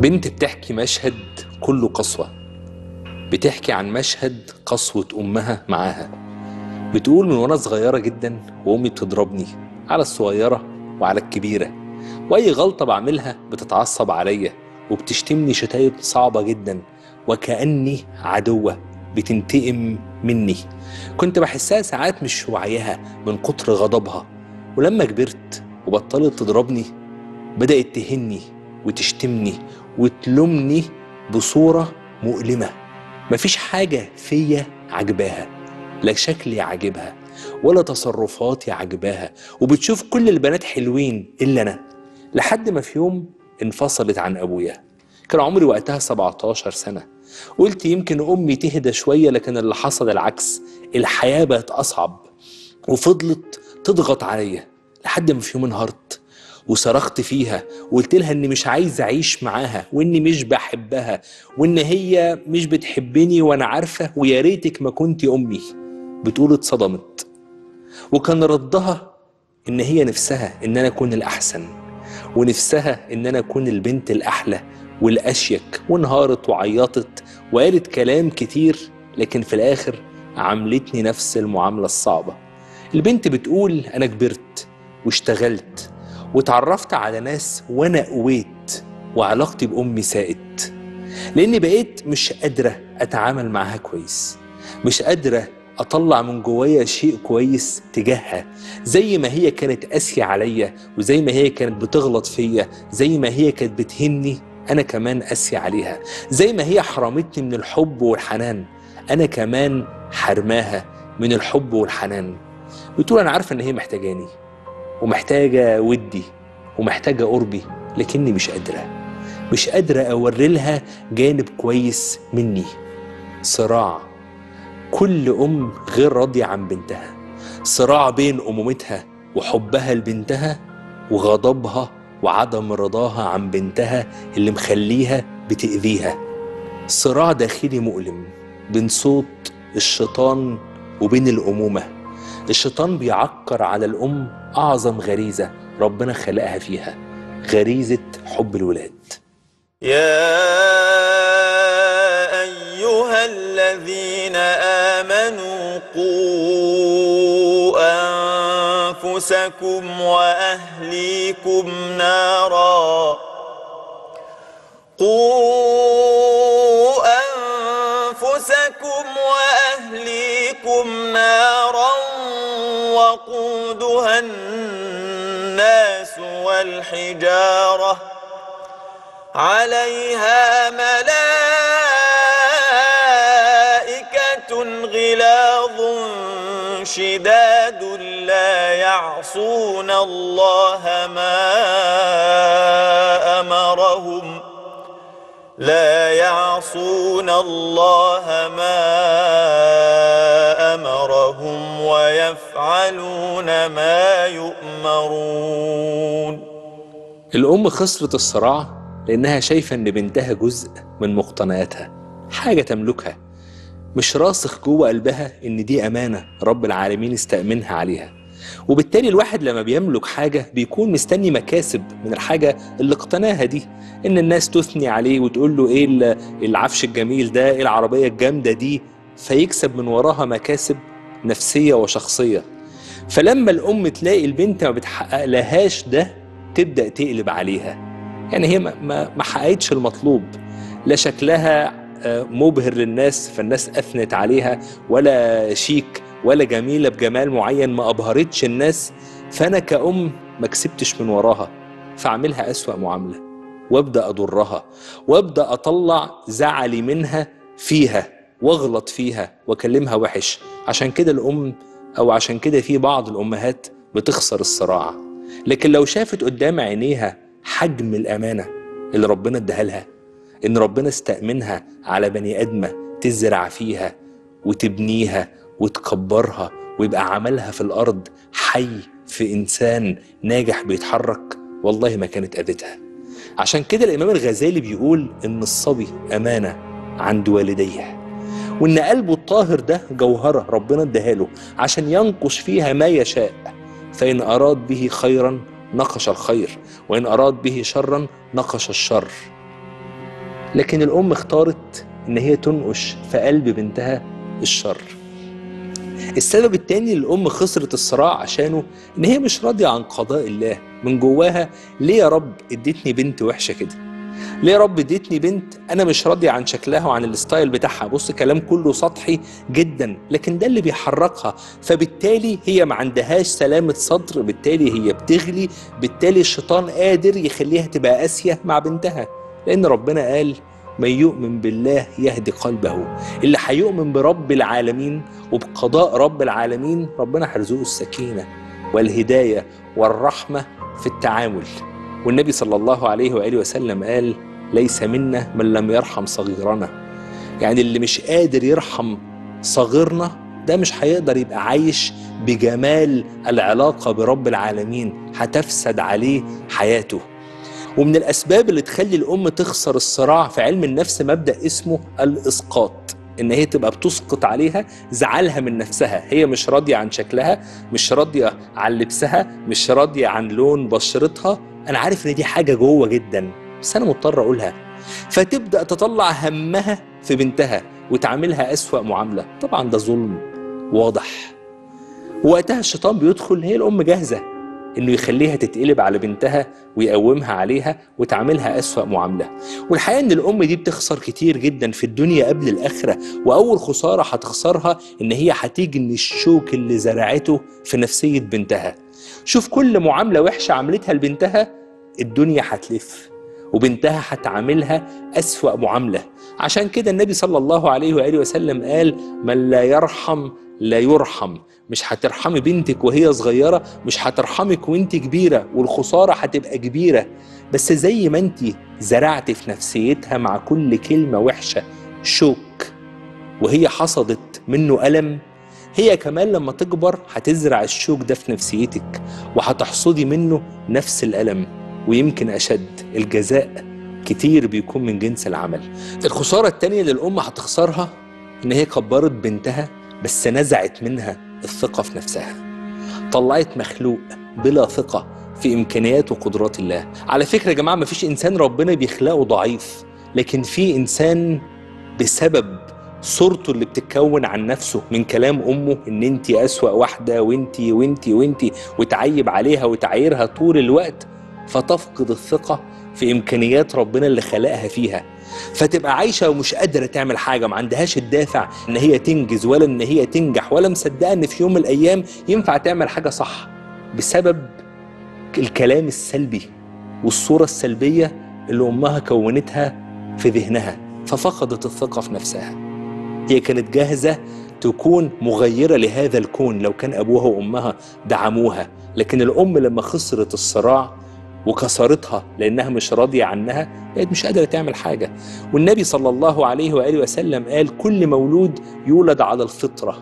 بنت بتحكي مشهد كله قسوة بتحكي عن مشهد قسوة أمها معاها بتقول من وأنا صغيرة جدا وأمي بتضربني على الصغيرة وعلى الكبيرة وأي غلطة بعملها بتتعصب عليا وبتشتمني شتايم صعبة جدا وكأني عدوة بتنتقم مني كنت بحسها ساعات مش وعيها من كتر غضبها ولما كبرت وبطلت تضربني بدأت تهني وتشتمني وتلومني بصورة مؤلمة مفيش حاجة فيا عجباها لا شكلي عاجبها ولا تصرفاتي عجباها وبتشوف كل البنات حلوين إلا أنا لحد ما في يوم انفصلت عن أبويا كان عمري وقتها 17 سنة قلت يمكن أمي تهدى شوية لكن اللي حصل العكس الحياة بقت أصعب وفضلت تضغط عليا لحد ما في يوم انهارت وصرخت فيها وقلت لها اني مش عايز اعيش معاها واني مش بحبها وان هي مش بتحبني وانا عارفه ويا ريتك ما كنت امي بتقول اتصدمت وكان ردها ان هي نفسها ان انا اكون الاحسن ونفسها ان انا اكون البنت الاحلى والاشيك وانهارت وعيطت وقالت كلام كتير لكن في الاخر عاملتني نفس المعامله الصعبه البنت بتقول انا كبرت واشتغلت واتعرفت على ناس وانا قويت وعلاقتي بامي ساءت لاني بقيت مش قادره اتعامل معاها كويس مش قادره اطلع من جوايا شيء كويس تجاهها زي ما هي كانت قاسيه عليا وزي ما هي كانت بتغلط فيا زي ما هي كانت بتهني انا كمان قاسيه عليها زي ما هي حرمتني من الحب والحنان انا كمان حرماها من الحب والحنان بتقول انا عارفه ان هي محتاجاني ومحتاجة ودي ومحتاجة قربي لكني مش قادرة مش قادرة أوري لها جانب كويس مني صراع كل أم غير راضية عن بنتها صراع بين أمومتها وحبها لبنتها وغضبها وعدم رضاها عن بنتها اللي مخليها بتأذيها صراع داخلي مؤلم بين صوت الشيطان وبين الأمومة الشيطان بيعكر على الأم أعظم غريزة ربنا خلقها فيها غريزة حب الولاد يا أيها الذين آمنوا قوا أنفسكم وأهليكم نارا قوا أنفسكم وأهليكم نارا وقودها الناس والحجارة عليها ملائكة غلاظ شداد لا يعصون الله ما أمرهم لا يعصون الله ما أمرهم ويفعلون ما يؤمرون الأم خسرت الصراع لأنها شايفة إن بنتها جزء من مقتنياتها حاجة تملكها مش راسخ جوه قلبها إن دي أمانة رب العالمين استأمنها عليها وبالتالي الواحد لما بيملك حاجة بيكون مستني مكاسب من الحاجة اللي اقتناها دي إن الناس تثني عليه وتقول له إيه ال- العفش الجميل ده إيه العربية الجامدة دي فيكسب من وراها مكاسب نفسية وشخصية فلما الأم تلاقي البنت ما بتحقق لهاش ده تبدأ تقلب عليها يعني هي ما, ما, ما حققتش المطلوب لا شكلها آه، مبهر للناس فالناس أثنت عليها ولا شيك ولا جميلة بجمال معين ما أبهرتش الناس فأنا كأم ما كسبتش من وراها فأعملها أسوأ معاملة وابدأ أضرها وابدأ أطلع زعلي منها فيها واغلط فيها واكلمها وحش عشان كده الأم أو عشان كده في بعض الأمهات بتخسر الصراع لكن لو شافت قدام عينيها حجم الأمانة اللي ربنا اداها لها إن ربنا استأمنها على بني آدمة تزرع فيها وتبنيها وتكبرها ويبقى عملها في الأرض حي في إنسان ناجح بيتحرك والله ما كانت أذتها عشان كده الإمام الغزالي بيقول إن الصبي أمانة عند والديه وإن قلبه الطاهر ده جوهرة ربنا اداها له عشان ينقش فيها ما يشاء فإن أراد به خيرا نقش الخير وإن أراد به شرا نقش الشر لكن الأم اختارت إن هي تنقش في قلب بنتها الشر السبب التاني اللي الأم خسرت الصراع عشانه إن هي مش راضية عن قضاء الله من جواها ليه يا رب اديتني بنت وحشة كده ليه يا رب اديتني بنت انا مش راضي عن شكلها وعن الستايل بتاعها بص كلام كله سطحي جدا لكن ده اللي بيحركها فبالتالي هي ما عندهاش سلامة صدر بالتالي هي بتغلي بالتالي الشيطان قادر يخليها تبقى قاسية مع بنتها لان ربنا قال من يؤمن بالله يهدي قلبه اللي هيؤمن برب العالمين وبقضاء رب العالمين ربنا هيرزقه السكينة والهداية والرحمة في التعامل والنبي صلى الله عليه وآله وسلم قال ليس منا من لم يرحم صغيرنا يعني اللي مش قادر يرحم صغيرنا ده مش هيقدر يبقى عايش بجمال العلاقة برب العالمين هتفسد عليه حياته ومن الأسباب اللي تخلي الأم تخسر الصراع في علم النفس مبدأ اسمه الإسقاط ان هي تبقى بتسقط عليها زعلها من نفسها هي مش راضيه عن شكلها مش راضيه عن لبسها مش راضيه عن لون بشرتها انا عارف ان دي حاجه جوه جدا بس انا مضطر اقولها فتبدا تطلع همها في بنتها وتعاملها اسوا معامله طبعا ده ظلم واضح وقتها الشيطان بيدخل هي الام جاهزه انه يخليها تتقلب على بنتها ويقومها عليها وتعاملها اسوا معامله والحقيقه ان الام دي بتخسر كتير جدا في الدنيا قبل الاخره واول خساره هتخسرها ان هي هتجني الشوك اللي زرعته في نفسيه بنتها شوف كل معامله وحشه عملتها لبنتها الدنيا هتلف وبنتها هتعاملها أسوأ معاملة عشان كده النبي صلى الله عليه وآله وسلم قال من لا يرحم لا يرحم مش هترحمي بنتك وهي صغيرة مش هترحمك وانت كبيرة والخسارة هتبقى كبيرة بس زي ما انت زرعت في نفسيتها مع كل كلمة وحشة شوك وهي حصدت منه ألم هي كمان لما تكبر هتزرع الشوك ده في نفسيتك وهتحصدي منه نفس الألم ويمكن أشد الجزاء كتير بيكون من جنس العمل الخسارة التانية اللي الأم هتخسرها إن هي كبرت بنتها بس نزعت منها الثقة في نفسها طلعت مخلوق بلا ثقة في إمكانيات وقدرات الله على فكرة يا جماعة مفيش إنسان ربنا بيخلقه ضعيف لكن في إنسان بسبب صورته اللي بتتكون عن نفسه من كلام امه ان انت اسوا واحده وانت وانت وانت وتعيب عليها وتعايرها طول الوقت فتفقد الثقه في امكانيات ربنا اللي خلقها فيها فتبقى عايشه ومش قادره تعمل حاجه ما عندهاش الدافع ان هي تنجز ولا ان هي تنجح ولا مصدقه ان في يوم من الايام ينفع تعمل حاجه صح بسبب الكلام السلبي والصوره السلبيه اللي امها كونتها في ذهنها ففقدت الثقه في نفسها هي كانت جاهزة تكون مغيرة لهذا الكون لو كان أبوها وأمها دعموها لكن الأم لما خسرت الصراع وكسرتها لأنها مش راضية عنها بقت مش قادرة تعمل حاجة والنبي صلى الله عليه وآله وسلم قال كل مولود يولد على الفطرة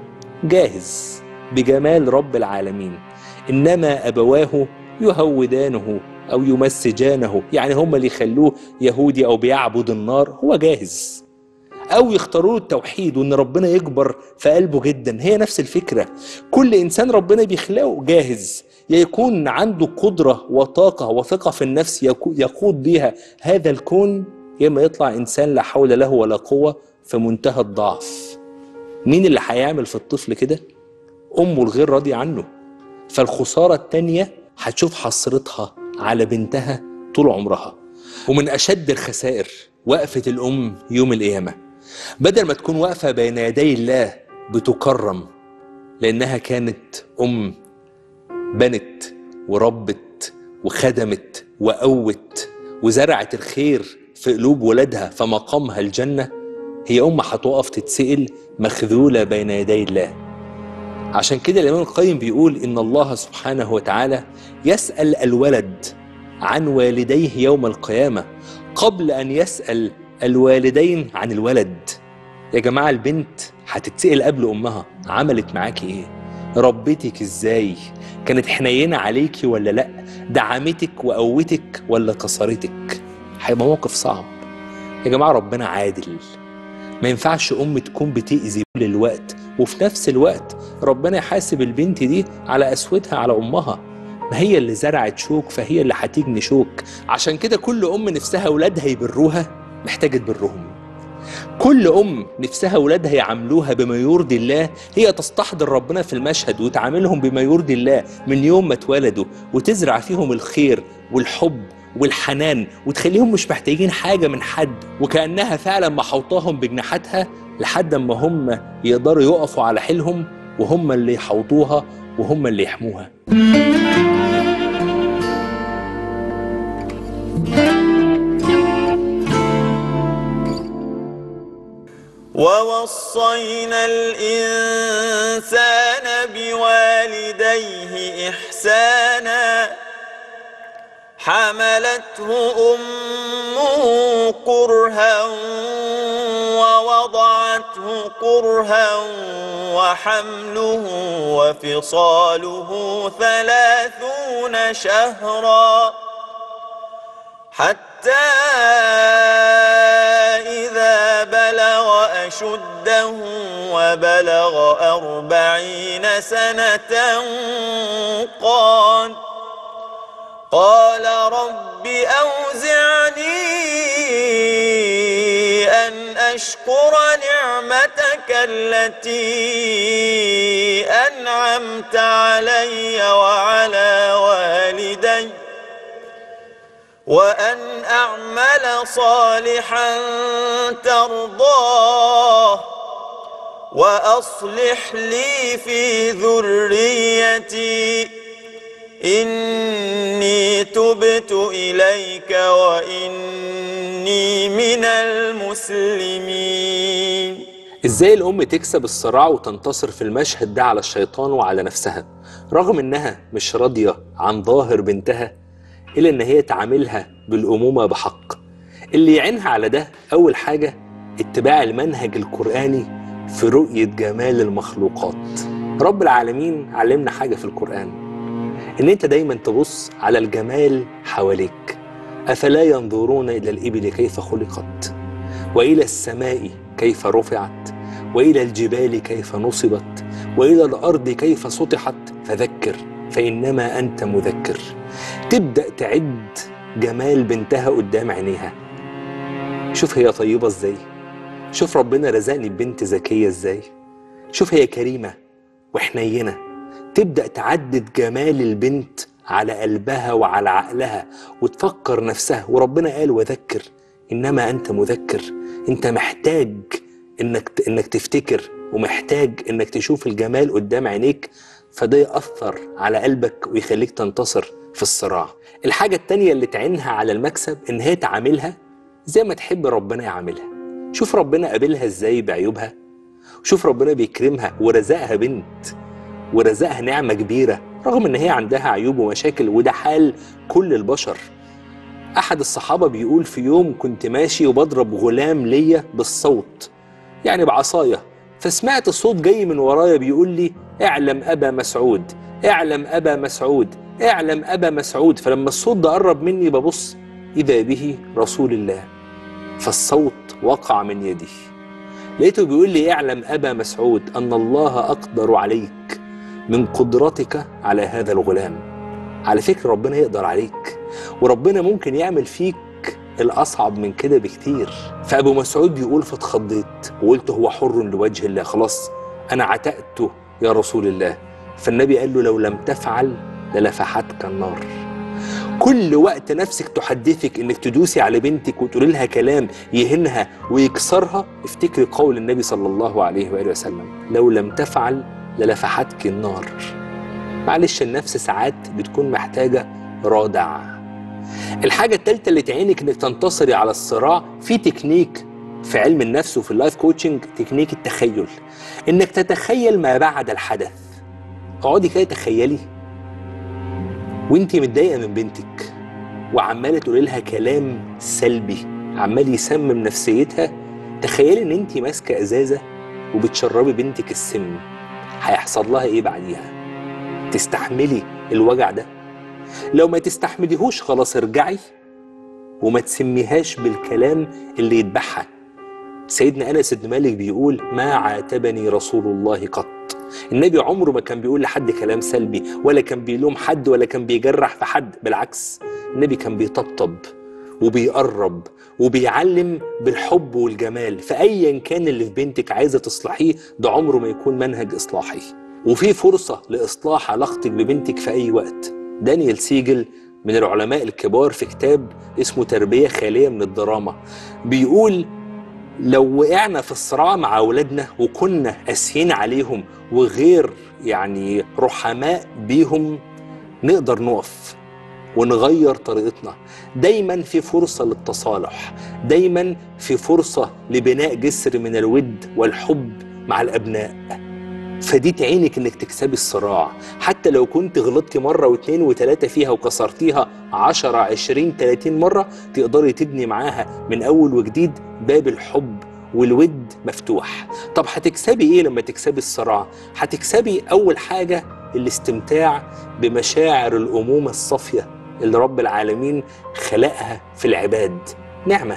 جاهز بجمال رب العالمين إنما أبواه يهودانه أو يمسجانه يعني هم اللي يخلوه يهودي أو بيعبد النار هو جاهز او يختاروا له التوحيد وان ربنا يكبر في قلبه جدا هي نفس الفكره كل انسان ربنا بيخلقه جاهز يا يكون عنده قدره وطاقه وثقه في النفس يقود بيها هذا الكون يا اما يطلع انسان لا حول له ولا قوه في منتهى الضعف مين اللي هيعمل في الطفل كده امه الغير راضيه عنه فالخساره التانيه هتشوف حسرتها على بنتها طول عمرها ومن اشد الخسائر وقفه الام يوم القيامه بدل ما تكون واقفة بين يدي الله بتكرم لأنها كانت أم بنت وربت وخدمت وقوت وزرعت الخير في قلوب ولادها فمقامها الجنة هي أم هتقف تتسأل مخذولة بين يدي الله عشان كده الإمام القيم بيقول إن الله سبحانه وتعالى يسأل الولد عن والديه يوم القيامة قبل أن يسأل الوالدين عن الولد يا جماعة البنت هتتسأل قبل أمها عملت معاكي إيه ربتك إزاي كانت حنينة عليكي ولا لأ دعمتك وقوتك ولا كسرتك هيبقى موقف صعب يا جماعة ربنا عادل ما ينفعش أم تكون بتأذي طول الوقت وفي نفس الوقت ربنا يحاسب البنت دي على أسوتها على أمها ما هي اللي زرعت شوك فهي اللي هتجني شوك عشان كده كل أم نفسها أولادها يبروها محتاجة تبرهم كل أم نفسها ولادها يعاملوها بما يرضي الله هي تستحضر ربنا في المشهد وتعاملهم بما يرضي الله من يوم ما اتولدوا وتزرع فيهم الخير والحب والحنان وتخليهم مش محتاجين حاجة من حد وكأنها فعلا محوطاهم بجناحاتها لحد ما هم يقدروا يقفوا على حيلهم وهم اللي يحوطوها وهم اللي يحموها ووصينا الإنسان بوالديه إحسانا حملته أمه كرها ووضعته كرها وحمله وفصاله ثلاثون شهرا حتى إذا بلغ أشده وبلغ أربعين سنة قال قال رب أوزعني أن أشكر نعمتك التي أنعمت علي وعلى والدي وأن أعمل صالحا ترضاه وأصلح لي في ذريتي إني تبت إليك وإني من المسلمين ازاي الام تكسب الصراع وتنتصر في المشهد ده على الشيطان وعلى نفسها رغم انها مش راضيه عن ظاهر بنتها الا ان هي تعاملها بالامومه بحق اللي يعينها على ده اول حاجه اتباع المنهج القراني في رؤيه جمال المخلوقات رب العالمين علمنا حاجه في القران ان انت دايما تبص على الجمال حواليك افلا ينظرون الى الابل كيف خلقت والى السماء كيف رفعت والى الجبال كيف نصبت والى الارض كيف سطحت فذكر فانما انت مذكر تبدا تعد جمال بنتها قدام عينيها شوف هي طيبه ازاي شوف ربنا رزقني ببنت ذكيه ازاي شوف هي كريمه وحنينه تبدا تعدد جمال البنت على قلبها وعلى عقلها وتفكر نفسها وربنا قال وذكر انما انت مذكر انت محتاج انك انك تفتكر ومحتاج انك تشوف الجمال قدام عينيك فده يأثر على قلبك ويخليك تنتصر في الصراع الحاجة التانية اللي تعينها على المكسب ان هي تعاملها زي ما تحب ربنا يعاملها شوف ربنا قابلها ازاي بعيوبها شوف ربنا بيكرمها ورزقها بنت ورزقها نعمة كبيرة رغم ان هي عندها عيوب ومشاكل وده حال كل البشر احد الصحابة بيقول في يوم كنت ماشي وبضرب غلام ليا بالصوت يعني بعصاية فسمعت صوت جاي من ورايا بيقول لي اعلم ابا مسعود اعلم ابا مسعود اعلم ابا مسعود فلما الصوت ده قرب مني ببص اذا به رسول الله فالصوت وقع من يدي لقيته بيقول لي اعلم ابا مسعود ان الله اقدر عليك من قدرتك على هذا الغلام على فكرة ربنا يقدر عليك وربنا ممكن يعمل فيك الأصعب من كده بكتير فأبو مسعود بيقول فاتخضيت وقلت هو حر لوجه الله خلاص أنا عتقته يا رسول الله فالنبي قال له لو لم تفعل للفحتك النار كل وقت نفسك تحدثك انك تدوسي على بنتك وتقولي لها كلام يهنها ويكسرها افتكري قول النبي صلى الله عليه واله وسلم لو لم تفعل للفحتك النار معلش النفس ساعات بتكون محتاجه رادع الحاجه الثالثه اللي تعينك انك تنتصري على الصراع في تكنيك في علم النفس وفي اللايف كوتشنج تكنيك التخيل انك تتخيل ما بعد الحدث اقعدي كده تخيلي وانت متضايقه من بنتك وعماله تقولي لها كلام سلبي عمال يسمم نفسيتها تخيلي ان انت ماسكه ازازه وبتشربي بنتك السم هيحصل لها ايه بعديها تستحملي الوجع ده لو ما تستحمليهوش خلاص ارجعي وما تسميهاش بالكلام اللي يذبحها سيدنا انس بن مالك بيقول ما عاتبني رسول الله قط النبي عمره ما كان بيقول لحد كلام سلبي ولا كان بيلوم حد ولا كان بيجرح في حد بالعكس النبي كان بيطبطب وبيقرب وبيعلم بالحب والجمال فأيا كان اللي في بنتك عايزة تصلحيه ده عمره ما يكون منهج إصلاحي وفي فرصة لإصلاح علاقتك ببنتك في أي وقت دانيال سيجل من العلماء الكبار في كتاب اسمه تربية خالية من الدراما بيقول لو وقعنا في الصراع مع أولادنا وكنا قاسيين عليهم وغير يعني رحماء بيهم نقدر نقف ونغير طريقتنا دايما في فرصة للتصالح دايما في فرصة لبناء جسر من الود والحب مع الأبناء فدي تعينك انك تكسبي الصراع حتى لو كنت غلطتي مرة واثنين وثلاثة فيها وكسرتيها عشرة عشرين تلاتين مرة تقدري تبني معاها من أول وجديد باب الحب والود مفتوح طب هتكسبي ايه لما تكسبي الصراع هتكسبي أول حاجة الاستمتاع بمشاعر الأمومة الصافية اللي رب العالمين خلقها في العباد نعمة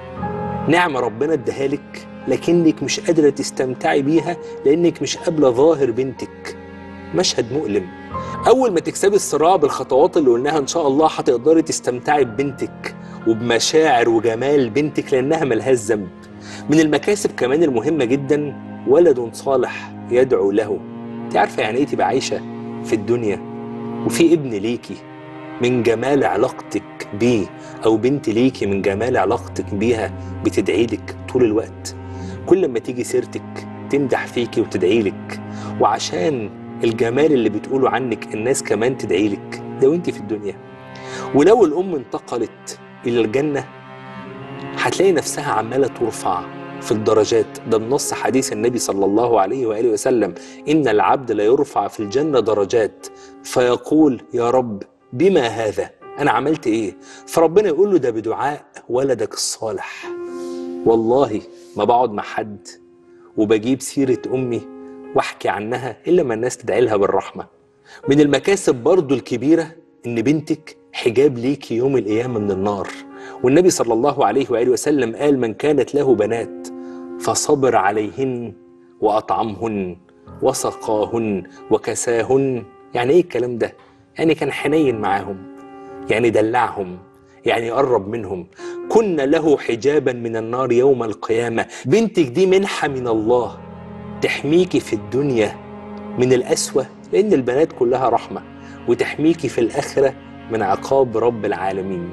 نعمة ربنا اداها لك لكنك مش قادرة تستمتعي بيها لأنك مش قابلة ظاهر بنتك مشهد مؤلم أول ما تكسبي الصراع بالخطوات اللي قلناها إن شاء الله هتقدري تستمتعي ببنتك وبمشاعر وجمال بنتك لأنها ملهاش ذنب من المكاسب كمان المهمة جدا ولد صالح يدعو له انت عارفة يعني ايه تبقى عايشة في الدنيا وفي ابن ليكي من جمال علاقتك بيه او بنت ليكي من جمال علاقتك بيها بتدعي لك طول الوقت كل ما تيجي سيرتك تمدح فيكي وتدعي لك وعشان الجمال اللي بتقوله عنك الناس كمان تدعي لك ده وانت في الدنيا ولو الام انتقلت الى الجنه هتلاقي نفسها عماله ترفع في الدرجات ده بنص حديث النبي صلى الله عليه واله وسلم ان العبد لا يرفع في الجنه درجات فيقول يا رب بما هذا انا عملت ايه فربنا يقول له ده بدعاء ولدك الصالح والله ما بقعد مع حد وبجيب سيره امي واحكي عنها الا ما الناس تدعي لها بالرحمه من المكاسب برضو الكبيره ان بنتك حجاب ليكي يوم القيامه من النار والنبي صلى الله عليه واله وسلم قال من كانت له بنات فصبر عليهن واطعمهن وسقاهن وكساهن يعني ايه الكلام ده يعني كان حنين معاهم يعني دلعهم يعني قرب منهم كن له حجابا من النار يوم القيامه بنتك دي منحه من الله تحميكي في الدنيا من الأسوأ لأن البنات كلها رحمة وتحميكي في الآخرة من عقاب رب العالمين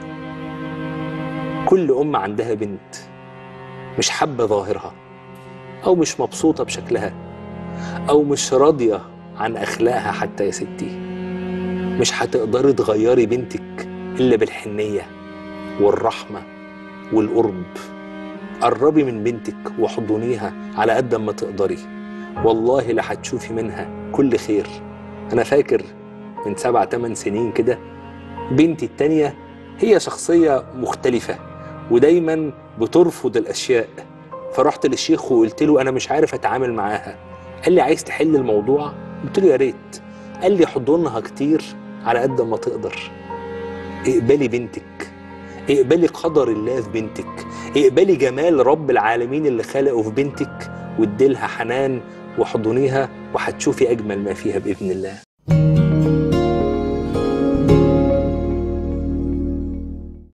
كل أم عندها بنت مش حابة ظاهرها أو مش مبسوطة بشكلها أو مش راضية عن أخلاقها حتى يا ستي مش هتقدري تغيري بنتك إلا بالحنية والرحمة والقرب قربي من بنتك واحضنيها على قد ما تقدري والله لا هتشوفي منها كل خير انا فاكر من سبع تمن سنين كده بنتي التانية هي شخصية مختلفة ودايما بترفض الأشياء فرحت للشيخ وقلت له أنا مش عارف أتعامل معاها قال لي عايز تحل الموضوع قلت له يا ريت قال لي حضنها كتير على قد ما تقدر اقبلي بنتك اقبلي قدر الله في بنتك اقبلي جمال رب العالمين اللي خلقه في بنتك واديلها حنان واحضنيها وهتشوفي اجمل ما فيها باذن الله